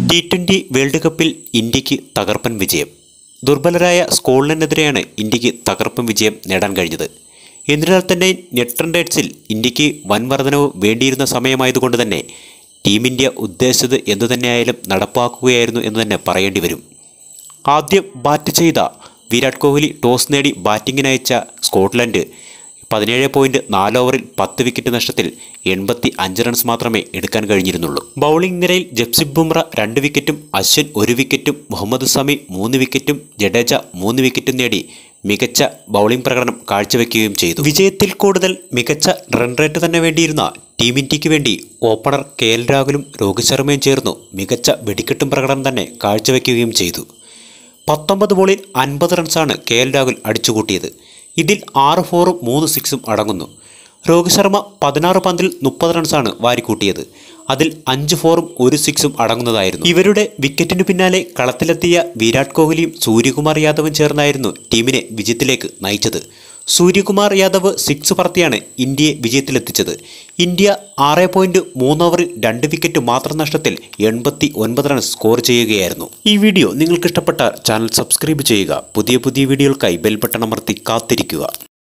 T twenty world കപ്പിൽ ഇന്ത്യക്ക് തകർപ്പൻ വിജയം ദുർബലരായ സ്കോട്ട്ലൻഡിനെതിരെയാണ് ഇന്ത്യക്ക് തകർപ്പൻ വിജയം നേടാൻ കഴിഞ്ഞത് എന്നിരുന്നാൽ തന്നെ നെറ്റ് റൺ റേറ്റ്സിൽ ഇന്ത്യക്ക് വൻ വർധനവ് വേണ്ടിയിരുന്ന സമയമായതുകൊണ്ട് തന്നെ ടീം ഇന്ത്യ ഉദ്ദേശിച്ചത് എന്തുതന്നെയായാലും നടപ്പാക്കുകയായിരുന്നു എന്ന് തന്നെ പറയേണ്ടി വരും ആദ്യം ബാറ്റ് ചെയ്ത വിരാട് കോഹ്ലി ടോസ് നേടി ബാറ്റിങ്ങിനയച്ച സ്കോട്ട്ലൻഡ് പതിനേഴ് പോയിന്റ് നാല് ഓവറിൽ പത്ത് വിക്കറ്റ് നഷ്ടത്തിൽ എൺപത്തി അഞ്ച് റൺസ് മാത്രമേ എടുക്കാൻ കഴിഞ്ഞിരുന്നുള്ളൂ ബൗളിംഗ് നിരയിൽ ജപ്സിബ് ബുംറ രണ്ട് വിക്കറ്റും അശ്വിൻ ഒരു വിക്കറ്റും മുഹമ്മദ് സമി മൂന്ന് വിക്കറ്റും ജഡേജ മൂന്ന് വിക്കറ്റും നേടി മികച്ച ബൗളിംഗ് പ്രകടനം കാഴ്ചവെക്കുകയും ചെയ്തു വിജയത്തിൽ കൂടുതൽ മികച്ച റൺ റേറ്റ് തന്നെ വേണ്ടിയിരുന്ന ടീം ഇന്ത്യക്ക് വേണ്ടി ഓപ്പണർ കെ എൽ രാഹുലും രോഹിത് ശർമ്മയും ചേർന്നു മികച്ച വെടിക്കെട്ടും പ്രകടനം തന്നെ കാഴ്ചവെക്കുകയും ചെയ്തു പത്തൊമ്പത് ബോളിൽ അൻപത് റൺസാണ് കെ എൽ രാഹുൽ അടിച്ചുകൂട്ടിയത് ഇതിൽ ആറ് ഫോറും മൂന്ന് സിക്സും അടങ്ങുന്നു രോഹിത് ശർമ്മ പതിനാറ് പന്തിൽ മുപ്പത് റൺസാണ് വാരിക്കൂട്ടിയത് അതിൽ അഞ്ച് ഫോറും ഒരു സിക്സും അടങ്ങുന്നതായിരുന്നു ഇവരുടെ വിക്കറ്റിനു പിന്നാലെ കളത്തിലെത്തിയ വിരാട് കോഹ്ലിയും സൂര്യകുമാർ യാദവും ചേർന്നായിരുന്നു ടീമിനെ വിജയത്തിലേക്ക് നയിച്ചത് സൂര്യകുമാർ യാദവ് സിക്സ് പറത്തിയാണ് ഇന്ത്യയെ വിജയത്തിലെത്തിച്ചത് ഇന്ത്യ ആറ് പോയിന്റ് മൂന്ന് ഓവറിൽ രണ്ട് വിക്കറ്റ് മാത്രം നഷ്ടത്തിൽ എൺപത്തി ഒൻപത് റൺ സ്കോർ ചെയ്യുകയായിരുന്നു ഈ വീഡിയോ നിങ്ങൾക്ക് ഇഷ്ടപ്പെട്ട ചാനൽ സബ്സ്ക്രൈബ് ചെയ്യുക പുതിയ പുതിയ വീഡിയോകൾക്കായി ബെൽ ബട്ടൺ അമർത്തി കാത്തിരിക്കുക